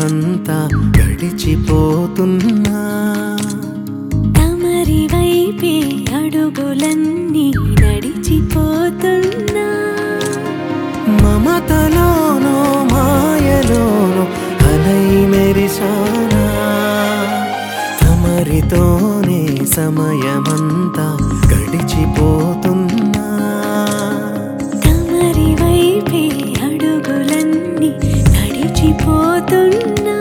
సమయమంతా గడిచిపోతున్నా తమరి వైపే అడుగులన్నీ నడిచిపోతున్నా మమతలోనో మాయలోనో అలై మెరిసానా తమరితోనే సమయమంతా గడిచిపోతున్నా తమరి వైపే అడుగులన్నీ నడిచిపోతున్నా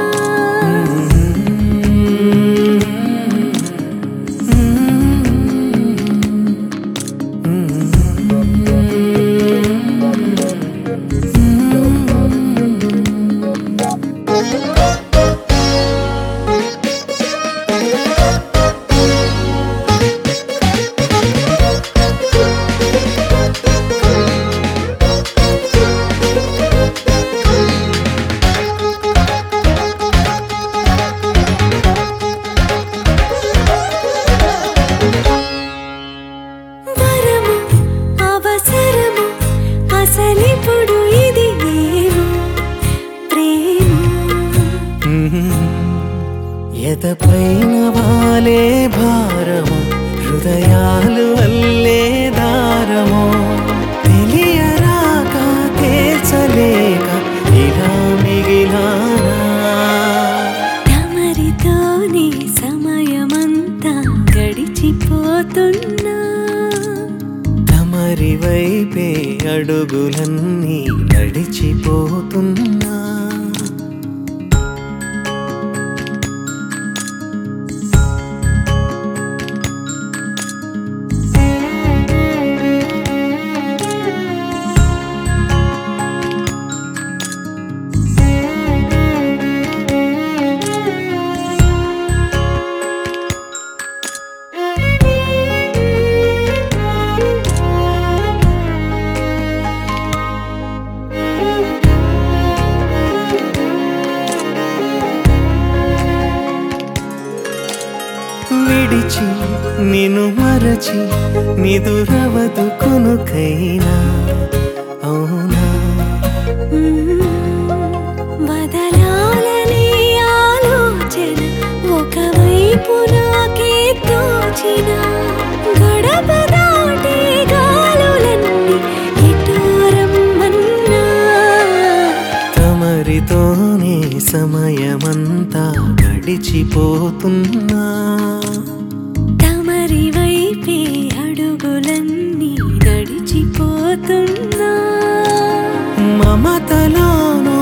వరము అవసరము అసలిప్పుడు ఇది ఏమో ప్రేమ ఎదపైన వాలే భారము హృదయాలు వల్లే దారము తెలియరాక తేల్చలేక ఇలా మిగిలానా తమరితోనే సమయమంతా గడిచిపోతున్నా తమరి వైపే అడుగులన్నీ నడిచిపోతున్నా విడిచి నిన్ను మరచి నిదురవదు కొనుకైనా అవునా మ్మ్. వదలాలనే ఆలోచన ఒకవైపు నాకే తోచిన గడప దాటి గాలులన్నీ ఇటు రమ్మన్నా తమరితోనే సమయమంతా గడిచిపోతున్నా తమరి వైపే అడుగులన్నీ నడిచిపోతున్నా మమతలోనో